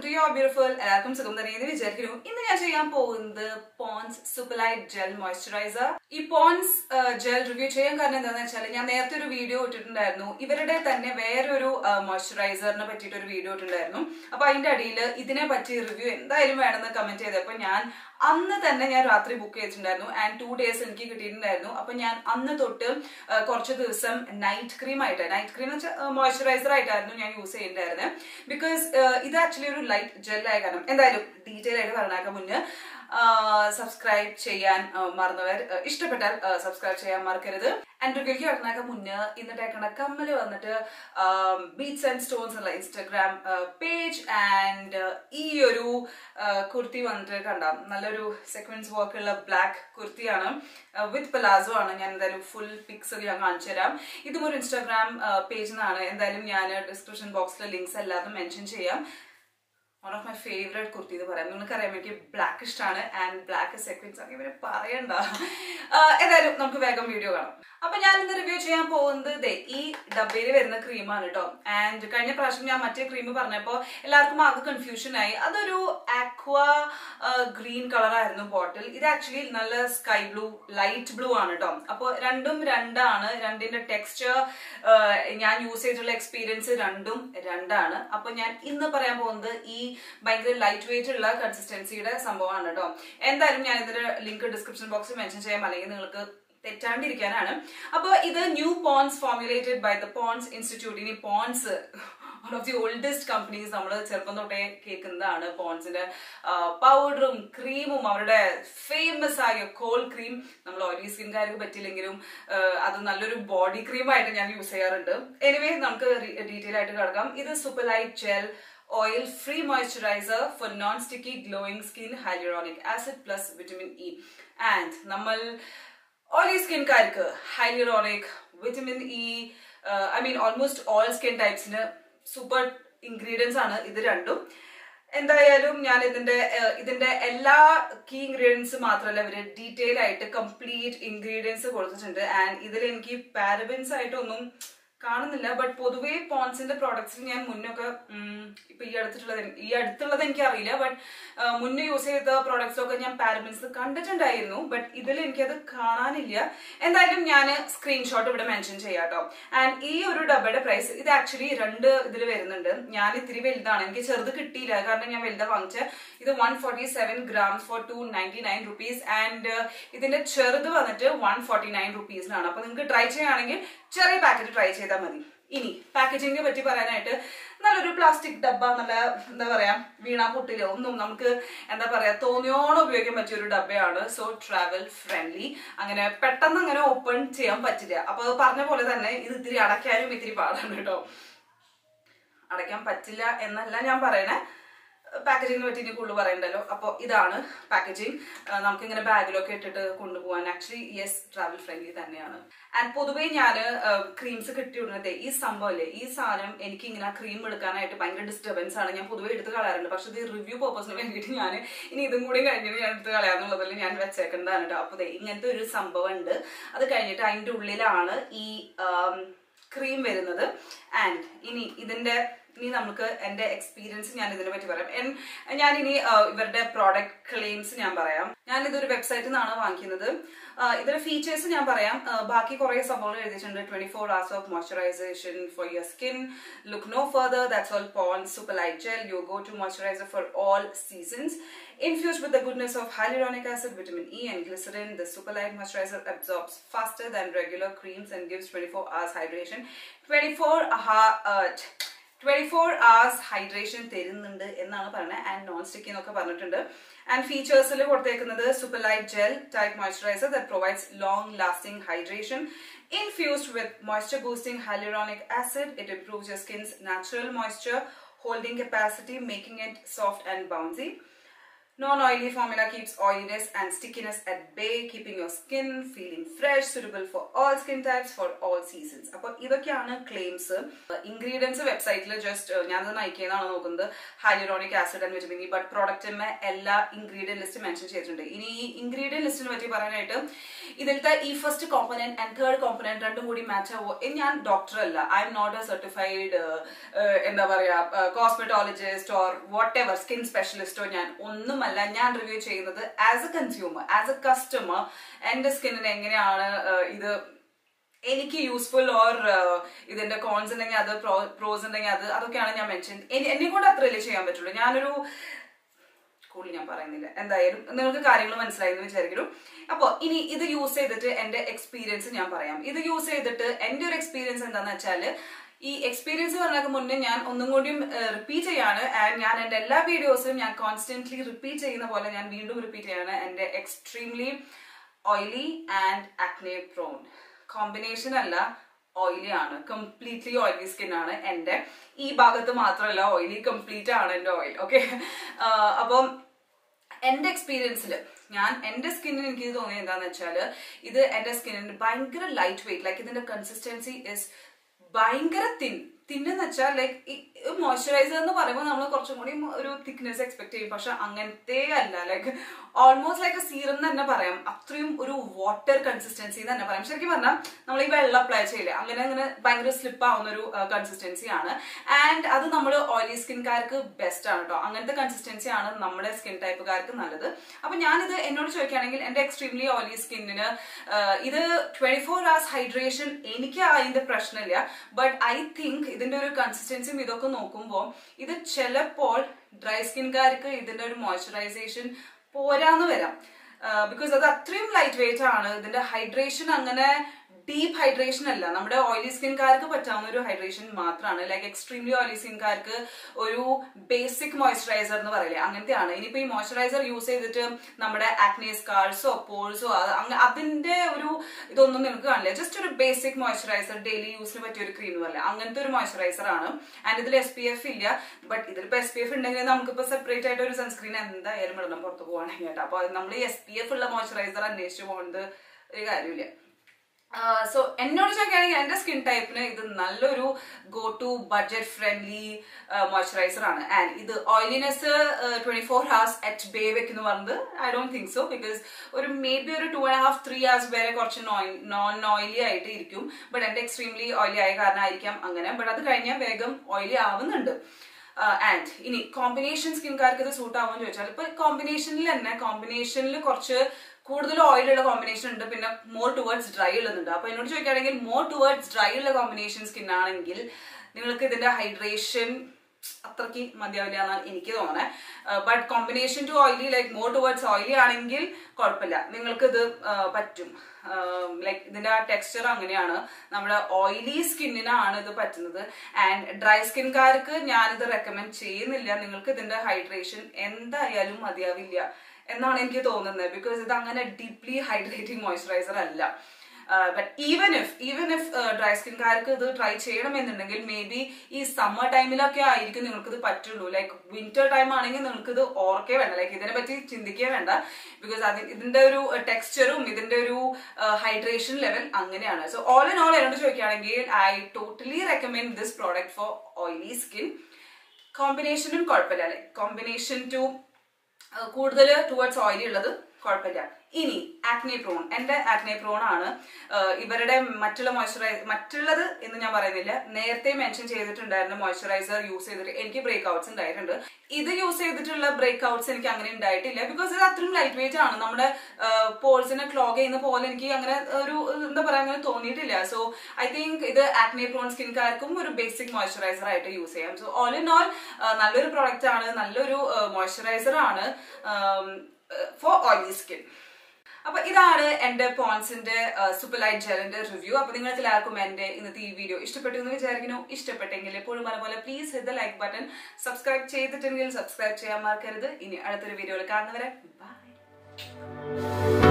To your beautiful എല്ലാവർക്കും സുഖം തന്നെ എന്ന് വിചാരിക്കുന്നു ഇന്ന് ഞാൻ ചെയ്യാൻ പോകുന്നത് പോൺസ് സൂപ്പർലൈറ്റ് ജെൽ മോയ്സ്ചറൈസർ ഈ പോൺസ് ജെൽ റിവ്യൂ ചെയ്യാൻ കാരണം എന്താണെന്ന് വെച്ചാൽ ഞാൻ നേരത്തെ ഒരു വീഡിയോ ഇട്ടിട്ടുണ്ടായിരുന്നു ഇവരുടെ തന്നെ വേറൊരു മോയ്സ്ചറൈസറിനെ പറ്റിയിട്ട് ഒരു വീഡിയോ ഇട്ടിട്ടുണ്ടായിരുന്നു അപ്പൊ അതിന്റെ അടിയിൽ ഇതിനെ പറ്റി റിവ്യൂ എന്തായാലും വേണമെന്ന് കമന്റ് ചെയ്തപ്പോൾ ഞാൻ അന്ന് തന്നെ ഞാൻ രാത്രി ബുക്ക് ചെയ്തിട്ടുണ്ടായിരുന്നു ആൻഡ് ടു ഡേയ്സ് എനിക്ക് കിട്ടിയിട്ടുണ്ടായിരുന്നു അപ്പൊ ഞാൻ അന്ന് തൊട്ട് ആ, കുറച്ച് ദിവസം നൈറ്റ് ക്രീം ആയിട്ട് നൈറ്റ് ക്രീം എന്ന് വെച്ചാൽ മോയ്സ്ചറൈസർ ആയിട്ടായിരുന്നു ഞാൻ യൂസ് ചെയ്യുന്നുണ്ടായിരുന്നത് ബിക്കോസ് ഇത് ആക്ച്വലി ഒരു ലൈറ്റ് ജെൽ ആയ കാരണം എന്തായാലും ഡീറ്റെയിൽ ആയിട്ട് പറഞ്ഞേക്കാം മുന്നേ സബ്സ്ക്രൈബ് ചെയ്യാൻ ആ, മറന്നവർ ആ, ഇഷ്ടപ്പെട്ടാൽ സബ്സ്ക്രൈബ് ചെയ്യാൻ മറക്കരുത് ആൻഡ് റിവ്യൂക്ക് കിടന്നേക്ക മുന്നേ ഇന്നിട്ടേക്കണ കമ്മല് വന്നിട്ട് ബീറ്റ്സ് ആൻഡ് സ്റ്റോൺസ് ഉള്ള ഇൻസ്റ്റഗ്രാം പേജ് ആൻഡ് ഈ ഒരു ആ, കുർത്തി വന്നിട്ട് കണ്ട നല്ലൊരു സെക്വൻസ് വർക്ക് ഉള്ള ബ്ലാക്ക് കുർത്തിയാണ് വിത്ത് പലാസോ ആണ് ഞാൻ എന്തായാലും ഫുൾ പിക്സ് ഞാൻ കാണിച്ചു തരാം ഇതും ഒരു ഇൻസ്റ്റാഗ്രാം പേജ് നിന്നാണ് എന്തായാലും ഞാൻ ഡിസ്ക്രിപ്ഷൻ ബോക്സിലെ ലിങ്ക്സ് എല്ലാതും മെൻഷൻ ചെയ്യാം one of my favourite kurti എന്ന് പറയാം നിങ്ങൾക്കറിയാം എനിക്ക് ബ്ലാക്ക് ഇഷ്ടമാണ് ആൻഡ് ബ്ലാക്ക് സെക്വൻസ് ഒക്കെ ഇവരെ പറയണ്ട ആ, ഏതായാലും നമുക്ക് വേഗം വീഡിയോ കാണാം അപ്പൊ ഞാൻ ഇന്ന് റിവ്യൂ ചെയ്യാൻ പോകുന്നത് ദേ ഈ ഡബയിൽ വരുന്ന ക്രീമാണ് കേട്ടോ ആൻഡ് കഴിഞ്ഞ പ്രാവശ്യം ഞാൻ മറ്റേ ക്രീം പറഞ്ഞപ്പോൾ എല്ലാവർക്കും ആകെ കൺഫ്യൂഷൻ ആയി അതൊരു ആക്വ ഗ്രീൻ കളറായിരുന്നു ബോട്ടിൽ ഇത് ആക്ച്വലി നല്ല സ്കൈ ബ്ലൂ ലൈറ്റ് ബ്ലൂ ആണ് കേട്ടോ അപ്പോൾ രണ്ടും രണ്ടാണ് രണ്ടിന്റെ ടെക്സ്ചർ ഞാൻ യൂസ് ചെയ്തിട്ടുള്ള എക്സ്പീരിയൻസ് രണ്ടും രണ്ടാണ് അപ്പൊ ഞാൻ ഇന്ന് പറയാൻ പോകുന്നത് ഈ ഭയങ്കര ലൈറ്റ് വെയിറ്റ് ഉള്ള കൺസിസ്റ്റൻസിയുടെ സംഭവമാണ് കേട്ടോ എന്തായാലും ഞാൻ ഇതിന്റെ ലിങ്ക് ഡിസ്ക്രിപ്ഷൻ ബോക്സിൽ മെൻഷൻ ചെയ്യാം അല്ലെങ്കിൽ നിങ്ങൾക്ക് തെറ്റാണ്ടിരിക്കാനാണ് അപ്പോൾ ഇത് new Pond's formulated by the Pond's Institute ഇനി Pond's one of the oldest companies നമ്മൾ ചെറുപ്പം തൊട്ടേ കേൾക്കുന്നതാണ് പോൺസിന്റെ പൗഡറും ക്രീമും അവരുടെ ഫേമസ് ആയ കോൾ ക്രീം നമ്മൾ ഓയിലി സ്കിൻകാർക്ക് പറ്റില്ലെങ്കിലും ആ, അത് നല്ലൊരു ബോഡി ക്രീമായിട്ട് ഞാൻ യൂസ് ചെയ്യാറുണ്ട് എനിവേ നമുക്ക് ഡീറ്റെയിൽ ആയിട്ട് കിടക്കാം ഇത് super light gel oil free moisturiser for non sticky glowing skin hyaluronic acid plus vitamin E and നമ്മൾ ഓയിലി സ്കിൻകാർക്ക് hyaluronic vitamin E I mean almost all skin ടൈപ്സിന് സൂപ്പർ ഇൻഗ്രീഡിയൻസ് ആണ് ഇത് രണ്ടും എന്തായാലും ഞാൻ ഇതിന്റെ ഏഹ്, ഇതിന്റെ എല്ലാ കീ ഇൻഗ്രീഡിയൻസ് മാത്രമല്ല ഇവര് ഡീറ്റെയിൽ ആയിട്ട് കംപ്ലീറ്റ് ഇൻഗ്രീഡിയൻസ് കൊടുത്തിട്ടുണ്ട് ആൻഡ് ഇതിൽ എനിക്ക് പാരബൻസ് ആയിട്ടൊന്നും കാണുന്നില്ല ബട്ട് പൊതുവേ പോൺസിന്റെ പ്രോഡക്ട്സിൽ ഞാൻ മുന്നൊക്കെ ഉം, ഇപ്പൊ ഈ അടുത്തിട്ടുള്ളത് എനി- ഈ അടുത്തുള്ളത് എനിക്ക് അറിയില്ല ബട്ട് മുന്നേ യൂസ് ചെയ്ത പ്രോഡക്ട്സൊക്കെ ഞാൻ പാരബൻസ് കണ്ടിട്ടുണ്ടായിരുന്നു ബട്ട് ഇതിൽ എനിക്കത് കാണാനില്ല എന്തായാലും ഞാൻ സ്ക്രീൻഷോട്ട് ഇവിടെ മെൻഷൻ ചെയ്യാം കേട്ടോ ആൻഡ് ഈ ഒരു ഡബയുടെ പ്രൈസ് ഇത് ആക്ച്വലി രണ്ട് ഇതിൽ വരുന്നുണ്ട് ഞാൻ ഇത്തിരി വലുതാണ് എനിക്ക് ചെറുത് കിട്ടിയില്ല കാരണം ഞാൻ വലുതാ വാങ്ങിച്ച ഇത് one forty seven grams for two ninety nine rupees and ഇതിന്റെ ചെറുത് വന്നിട്ട് വൺ ഫോർട്ടി നയൻ റുപ്പീസിനാണ് അപ്പൊ നിങ്ങൾക്ക് ട്രൈ ചെയ്യുകയാണെങ്കിൽ ചെറിയ പാക്കറ്റ് ട്രൈ ചെയ്താൽ മതി ഇനി പാക്കേജിങ്ങിനെ പറ്റി പറയാനായിട്ട് നല്ലൊരു പ്ലാസ്റ്റിക് ഡബ്ബ നല്ല എന്താ പറയാ വീണാ പൊട്ടില്ല ഒന്നും നമുക്ക് എന്താ പറയാ തോന്നിയോണം ഉപയോഗിക്കാൻ പറ്റിയ ഒരു ഡബ്ബയാണ് സോ ട്രാവൽ ഫ്രണ്ട്ലി അങ്ങനെ പെട്ടെന്ന് അങ്ങനെ ഓപ്പൺ ചെയ്യാൻ പറ്റില്ല അപ്പൊ അത് പറഞ്ഞ പോലെ തന്നെ ഇത് ഇത്തിരി അടയ്ക്കാനും ഇത്തിരി പാടാണ് കേട്ടോ അടയ്ക്കാൻ പറ്റില്ല എന്നല്ല ഞാൻ പറയണേ പാക്കേജിങ്ങിനെ പറ്റി ഇനി കൂടുതൽ പറയണ്ടല്ലോ അപ്പോൾ ഇതാണ് പാക്കേജിങ് നമുക്ക് ഇങ്ങനെ ബാഗിലൊക്കെ ഇട്ടിട്ട് കൊണ്ടുപോകാൻ ആക്ച്വലി യെസ് ട്രാവൽ ഫ്രണ്ട്ലി തന്നെയാണ് ആൻഡ് പൊതുവേ ഞാൻ ക്രീംസ് കിട്ടിയിടുന്നത് ഈ സംഭവമല്ലേ ഈ സാധനം എനിക്ക് ഇങ്ങനെ ക്രീം എടുക്കാനായിട്ട് ഭയങ്കര ഡിസ്റ്റർബൻസ് ആണ് ഞാൻ പൊതുവേ എടുത്ത് കളയാറുണ്ട് പക്ഷെ ഇത് റിവ്യൂ പർപ്പസിന് വേണ്ടിയിട്ട് ഞാൻ ഇനി ഇതും കൂടി കഴിഞ്ഞിട്ട് ഞാൻ എടുത്ത് കളയാന്നുള്ളതിൽ ഞാൻ വെച്ചേക്കേണ്ടതാണ് കേട്ടോ അപ്പോൾ ദേ ഇങ്ങനത്തെ ഒരു സംഭവം ഉണ്ട് അത് കഴിഞ്ഞിട്ട് അതിൻ്റെ ഉള്ളിലാണ് ഈ ക്രീം വരുന്നത് ആൻഡ് ഇനി ഇതിന്റെ ഇനി നമുക്ക് എന്റെ എക്സ്പീരിയൻസ് ഞാൻ ഇതിനെ പറ്റി പറയാം എൻ- ഞാൻ ഇനി ആ, ഇവരുടെ പ്രോഡക്റ്റ് ക്ലെയിംസ് ഞാൻ പറയാം ഞാൻ ഇതൊരു വെബ്സൈറ്റിൽ നിന്നാണ് വാങ്ങിക്കുന്നത് ആ, ഇതിന്റെ ഫീച്ചേഴ്സ് ഞാൻ പറയാം ആ, ബാക്കി കുറെ സംഭവങ്ങൾ എഴുതിയിട്ടുണ്ട് twenty four hours of moisturisation for your skin look no further that's all Pond's super light gel you go to moisturiser for all seasons Infused with the goodness of hyaluronic acid, vitamin E, and glycerin, the Super Light Moisturizer absorbs faster than regular creams and gives 24 hours hydration. 24 hour, uh, 24 hours hydration തരുന്നുണ്ട് എന്നാണ് പറയുന്നത് and non sticky എന്നൊക്കെ പറഞ്ഞിട്ടുണ്ട് and ഫീച്ചേഴ്സിൽ കൊടുത്തേക്കുന്നത് super light gel type moisturiser that provides long lasting hydration infused with moisture boosting hyaluronic acid it improves your skin's natural moisture holding capacity making it soft and bouncy Non-oily formula keeps oiliness and stickiness at bay, keeping your skin feeling fresh, suitable for all skin types for all seasons. അപ്പോൾ ഇതൊക്കെയാണ് claims ingredients വെബ്സൈറ്റിൽ just ഞാനത് നയിക്കുന്നതാണ് നോക്കുന്നത് hyaluronic acid and vitamin E but പ്രോഡക്റ്റിന് എല്ലാ ingredient list mention ചെയ്തിട്ടുണ്ട് ഇനി ഈ ഇൻഗ്രീഡിയൻ ലിസ്റ്റിനെ പറ്റി പറയാനായിട്ട് ഇതിലത്തെ ഈ first component and third component രണ്ടും കൂടി മാച്ച് ആവോ ഏ, ഞാൻ ഡോക്ടർ അല്ല I'm not a certified എന്താ പറയാ cosmetologist or whatever skin സ്പെഷ്യലിസ്റ്റോ ഞാൻ ഒന്നുമല്ല ഞാൻ റിവ്യൂ ചെയ്യുന്നത് as a consumer as a customer എന്റെ സ്കിന്നിന് എങ്ങനെയാണ് uh, ഇത് എനിക്ക് യൂസ്ഫുൾ ഓർ ഇതിന്റെ കോൺസ് ഉണ്ടെങ്കിൽ അത് പ്രോസ് ഉണ്ടെങ്കിൽ അത് അതൊക്കെയാണ് ഞാൻ മെൻഷൻ എന്നെ കൊണ്ട് അത്രയല്ലേ ചെയ്യാൻ പറ്റുള്ളൂ ഞാനൊരു കൂടുതൽ ഞാൻ പറയുന്നില്ല എന്തായാലും നിങ്ങൾക്ക് കാര്യങ്ങൾ മനസ്സിലായി എന്ന് വിചാരിക്കുന്നു അപ്പോൾ ഇനി ഇത് യൂസ് ചെയ്തിട്ട് എന്റെ എക്സ്പീരിയൻസ് ഞാൻ പറയാം ഇത് യൂസ് ചെയ്തിട്ട് എന്റെ ഒരു എക്സ്പീരിയൻസ് എന്താന്ന് വെച്ചാൽ ഈ എക്സ്പീരിയൻസ് പറഞ്ഞതിന് മുന്നേ ഞാൻ ഒന്നും കൂടിയും റിപ്പീറ്റ് ചെയ്യാണ് ആൻഡ് ഞാൻ എന്റെ എല്ലാ വീഡിയോസിലും ഞാൻ കോൺസ്റ്റന്റ്ലി റിപ്പീറ്റ് ചെയ്യുന്ന പോലെ ഞാൻ വീണ്ടും റിപ്പീറ്റ് ചെയ്യാണ് എന്റെ extremely oily and acne prone combination അല്ല ഓയിലി ആണ് കംപ്ലീറ്റ്ലി ഓയിലി സ്കിൻ ആണ് എന്റെ ഈ ഭാഗത്ത് മാത്രമല്ല ഓയിലി കംപ്ലീറ്റ് ആണ് എന്റെ ഓയിൽ ഓക്കെ അപ്പം എന്റെ എക്സ്പീരിയൻസിൽ ഞാൻ എന്റെ സ്കിന്നിന് എനിക്ക് ഇത് തോന്നിയത് എന്താന്ന് വെച്ചാൽ ഇത് എന്റെ സ്കിന്നിന് ഭയങ്കര ലൈറ്റ് വെയിറ്റ് ലൈക്ക് ഇതിന്റെ കൺസിസ്റ്റൻസി ഇസ് ഭയങ്കര തിൻ തിന്നെന്ന് വെച്ചാൽ ലൈക്ക് മോയ്സ്ചറൈസർ എന്ന് പറയുമ്പോൾ നമ്മൾ കുറച്ചും കൂടി ഒരു തിക്നെസ് എക്സ്പെക്ട് ചെയ്യും പക്ഷെ അങ്ങനത്തെ അല്ല ലൈക്ക് ഓൾമോസ്റ്റ് ലൈക്ക് സീറം എന്ന് തന്നെ പറയാം അത്രയും ഒരു വാട്ടർ കൺസിസ്റ്റൻസി എന്ന് തന്നെ പറയാം ശരിക്കും പറഞ്ഞാൽ നമ്മൾ ഈ വെള്ളം അപ്ലൈ ചെയ്യില്ല അങ്ങനെ അങ്ങനെ ഭയങ്കര സ്ലിപ്പ് ആവുന്ന ഒരു കൺസിസ്റ്റൻസി ആണ് ആൻഡ് അത് നമ്മൾ ഓയിലി സ്കിൻകാർക്ക് ബെസ്റ്റ് ആണ് കേട്ടോ അങ്ങനത്തെ കൺസിസ്റ്റൻസി ആണ് നമ്മുടെ സ്കിൻ ടൈപ്പുകാർക്ക് നല്ലത് അപ്പൊ ഞാനിത് എന്നോട് ചോദിക്കുകയാണെങ്കിൽ എന്റെ എക്സ്ട്രീംലി ഓയിലി സ്കിന്നിന് ഇത് ട്വന്റി ഫോർ അവേഴ്സ് ഹൈഡ്രേഷൻ എനിക്ക് അതിന്റെ പ്രശ്നമില്ല ബട്ട് ഐ തിങ്ക് ഇതിന്റെ ഒരു കൺസിസ്റ്റൻസിയും ഇതൊക്കെ നോക്കുമ്പോൾ ഇത് ചിലപ്പോൾ ഡ്രൈ സ്കിൻകാർക്ക് ഇതിന്റെ ഒരു മോയ്സ്ചറൈസേഷൻ പോരാന്ന് വരാം ബിക്കോസ് അത് അത്രയും ലൈറ്റ് വെയിറ്റ് ആണ് ഇതിന്റെ ഹൈഡ്രേഷൻ അങ്ങനെ ഡീപ്പ് ഹൈഡ്രേഷൻ അല്ല നമ്മുടെ ഓയിലി സ്കിൻകാർക്ക് പറ്റാവുന്ന ഒരു ഹൈഡ്രേഷൻ മാത്രമാണ് ലൈക്ക് എക്സ്ട്രീംലി ഓയിലി സ്കിൻകാർക്ക് ഒരു ബേസിക് മോയ്സ്ചറൈസർ എന്ന് പറയില്ലേ അങ്ങനത്തെയാണ് ഇനിയിപ്പോ ഈ മോയ്സ്ചറൈസർ യൂസ് ചെയ്തിട്ട് നമ്മുടെ ആക്നെ സ്കാർസോ പോൾസോ അതിന്റെ ഒരു ഇതൊന്നും നിങ്ങൾക്ക് കാണില്ല ജസ്റ്റ് ഒരു ബേസിക് മോയ്സ്ചറൈസർ ഡെയിലി യൂസിന് പറ്റിയ ഒരു ക്രീം പറയില്ല അങ്ങനത്തെ ഒരു മോയ്സ്ചറൈസർ ആണ് ആൻഡ് ഇതിൽ എസ് പി എഫ് ഇല്ല ബട്ട് ഇതിലിപ്പോ എസ് പി എഫ് ഉണ്ടെങ്കിൽ നമുക്കിപ്പോ സെപ്പറേറ്റ് ആയിട്ട് ഒരു സൺസ്ക്രീൻ എന്തായാലും ഇടണം പുറത്ത് പോവാണെങ്കിൽ കേട്ടോ അപ്പൊ നമ്മൾ ഈ എസ് പി എഫ് ഉള്ള മോയ്സ്ചറൈസർ അന്വേഷിച്ച് പോകുന്നത് ഒരു കാര്യമില്ല സോ എന്നോട് ചോദിക്കുകയാണെങ്കിൽ എന്റെ സ്കിൻ ടൈപ്പിന് ഇത് നല്ലൊരു go to budget friendly moisturiser ആണ് ആൻഡ് ഇത് oiliness twenty four hours at bay വെക്കുന്ന പറഞ്ഞത് I don't think so because ഒരു മേ ബി ഒരു two and half three hours വരെ കുറച്ച് നോൺ ഓയിലി ആയിട്ട് ഇരിക്കും ബട്ട് എന്റെ എക്സ്ട്രീംലി ഓയിലി ആയ കാരണമായിരിക്കാം അങ്ങനെ ബട്ട് അത് കഴിഞ്ഞാൽ വേഗം ഓയിലി ആവുന്നുണ്ട് ആൻഡ് ഇനി കോമ്പിനേഷൻ സ്കിൻകാർക്ക് ഇത് സൂട്ട് ആവുമെന്ന് ചോദിച്ചാൽ ഇപ്പൊ കോമ്പിനേഷനിൽ തന്നെ കോമ്പിനേഷനിൽ കുറച്ച് കൂടുതൽ ഓയിൽ ഉള്ള കോമ്പിനേഷൻ ഉണ്ട് പിന്നെ മോർ ടുവേർഡ്സ് ഡ്രൈ ഉള്ളതുണ്ട് അപ്പൊ എന്നോട് ചോദിക്കുകയാണെങ്കിൽ മോർ ടുവേർഡ്സ് ഡ്രൈ ഉള്ള കോമ്പിനേഷൻ സ്കിൻ ആണെങ്കിൽ നിങ്ങൾക്ക് ഇതിന്റെ ഹൈഡ്രേഷൻ അത്രയ്ക്ക് മതിയാവില്ല എന്നാണ് എനിക്ക് തോന്നണേ but combination to oily like more towards oily ആണെങ്കിൽ കുഴപ്പമില്ല നിങ്ങൾക്ക് ഇത് പറ്റും ലൈക്ക് ഇതിന്റെ ആ ടെക്സ്ചർ അങ്ങനെയാണ് നമ്മുടെ ഓയിലി സ്കിന്നിനാണ് ഇത് പറ്റുന്നത് ആൻഡ് ഡ്രൈ സ്കിൻകാർക്ക് ഞാനിത് റെക്കമെൻഡ് ചെയ്യുന്നില്ല നിങ്ങൾക്ക് ഇതിന്റെ ഹൈഡ്രേഷൻ എന്തായാലും മതിയാവില്ല എന്നാണ് എനിക്ക് തോന്നുന്നത് ബിക്കോസ് ഇത് അങ്ങനെ ഡീപ്ലി ഹൈഡ്രേറ്റിംഗ് മോയ്സ്ചറൈസർ അല്ല but even if even if dry സ്കിൻകാർക്ക് ഇത് ട്രൈ ചെയ്യണമെന്നുണ്ടെങ്കിൽ മേ ബി ഈ സമ്മർ ടൈമിലൊക്കെ ആയിരിക്കും നിങ്ങൾക്ക് ഇത് പറ്റുള്ളൂ ലൈക്ക് വിന്റർ ടൈം ആണെങ്കിൽ നിങ്ങൾക്ക് ഇത് ഓർക്കേ വേണ്ട ലൈക്ക് ഇതിനെ പറ്റി ചിന്തിക്കേ വേണ്ട ബിക്കോസ് അത് ഇതിന്റെ ഒരു ടെക്സ്ചറും ഇതിന്റെ ഒരു ഹൈഡ്രേഷൻ ലെവൽ അങ്ങനെയാണ് സോ ഓൾ ഇൻ ഓൾ എന്നോട് ചോദിക്കുകയാണെങ്കിൽ I totally recommend this product for oily skin കോമ്പിനേഷനും കുഴപ്പമില്ല അല്ലെ കോമ്പിനേഷൻ ടു കൂടുതൽ ടുവേർഡ്സ് ഓയിലി ഉള്ളത് കുഴപ്പമില്ല ഇനി ആക്നെ പ്രോൺ എന്റെ ആക്നെ പ്രോൺ ആണ് ഇവരുടെ മറ്റുള്ള മോയ്സ്ചറൈസ് മറ്റുള്ളത് എന്ന് ഞാൻ പറയുന്നില്ല നേരത്തെ മെൻഷൻ ചെയ്തിട്ടുണ്ടായിരുന്ന മോയ്സ്ചറൈസർ യൂസ് ചെയ്തിട്ട് എനിക്ക് ബ്രേക്ക് ഔട്ട്സ് ഉണ്ടായിട്ടുണ്ട് ഇത് യൂസ് ചെയ്തിട്ടുള്ള ബ്രേക്ക് ഔട്ട്സ് എനിക്ക് അങ്ങനെ ഉണ്ടായിട്ടില്ല ബിക്കോസ് ഇത് അത്രയും ലൈറ്റ് വെയിറ്റ് ആണ് നമ്മുടെ പോൾസിനെ ക്ലോഗ് ചെയ്യുന്ന പോലെ എനിക്ക് അങ്ങനെ ഒരു എന്താ പറയാ അങ്ങനെ തോന്നിയിട്ടില്ല സോ ഐ തിങ്ക് ഇത് ആക്നെ പ്രോൺ സ്കിൻകാർക്കും ഒരു ബേസിക് മോയ്സ്ചറൈസർ ആയിട്ട് യൂസ് ചെയ്യാം സോ ഓൾ ഇൻ ഓൾ നല്ലൊരു പ്രോഡക്റ്റ് ആണ് നല്ലൊരു മോയ്സ്ചറൈസർ ആണ് ഫോർ ഓയിലി സ്കിൻ അപ്പൊ ഇതാണ് എന്റെ പോൺസിന്റെ സൂപ്പർ ലൈറ്റ് ജെലിന്റെ റിവ്യൂ അപ്പൊ നിങ്ങൾക്ക് എല്ലാവർക്കും എന്റെ ഇന്നത്തെ ഈ വീഡിയോ ഇഷ്ടപ്പെട്ടു എന്ന് വിചാരിക്കുന്നു ഇഷ്ടപ്പെട്ടെങ്കിൽ എപ്പോഴും അതുപോലെ please hit the like button subscribe ചെയ്തിട്ടെങ്കിൽ സബ്സ്ക്രൈബ് ചെയ്യാൻ മറക്കരുത് ഇനി അടുത്തൊരു വീഡിയോയിൽ കാണുന്നവരെ ബൈ